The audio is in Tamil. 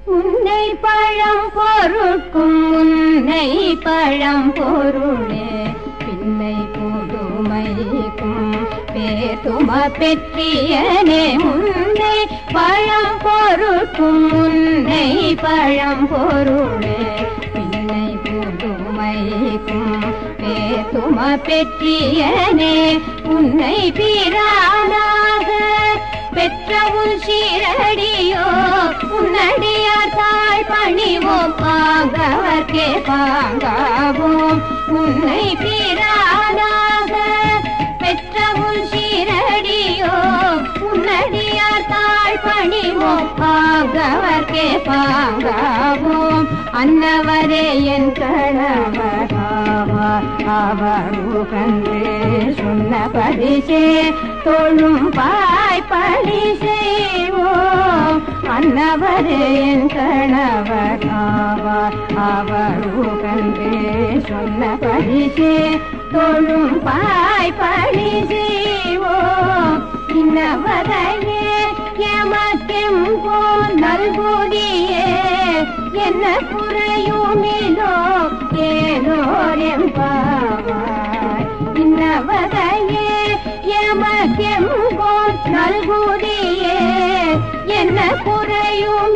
உன்னை பழம் பொருட்கும் உன்னை பழம் பொருளே பின்னை புதுமைக்கும் பேதும பெற்றியனே முன்னை பழம் பொருட்கும் உன்னை பழம் பொருளே பின்னை புதுமைக்கும் பேதும பெற்றியனே உன்னை பிரானாக பெற்ற உன் சீரடியோ உன்னடியார் தாழ் பணிவோம் பாங்கவர்க்கே பாங்காவோம் உன்னை பிரானாக பெற்ற உன் சீரடியோ உன்னடியார் தாழ் பணிவோம் பாங்கவர்க்கே பாங்காவோம் அன்னவரே என் கணவர் ஆவார் அவர் உகந்தே சொன்ன பரிசே தொழும் பாய் பணி செய்வோம் அன்னவரே என் கணவர் ஆவார் அவர் உகந்தே சொன்ன பரிசே தொழும் பாய் பணி செய்வோம் இன்னவரையே எமக்கெம் போல் நல்குடியே என்ன குறையுமிலோ ஏனோரெம் பாவாய் இன்னவரையே எமக்கெம் போல் நல்குடியே என்ன குறையும்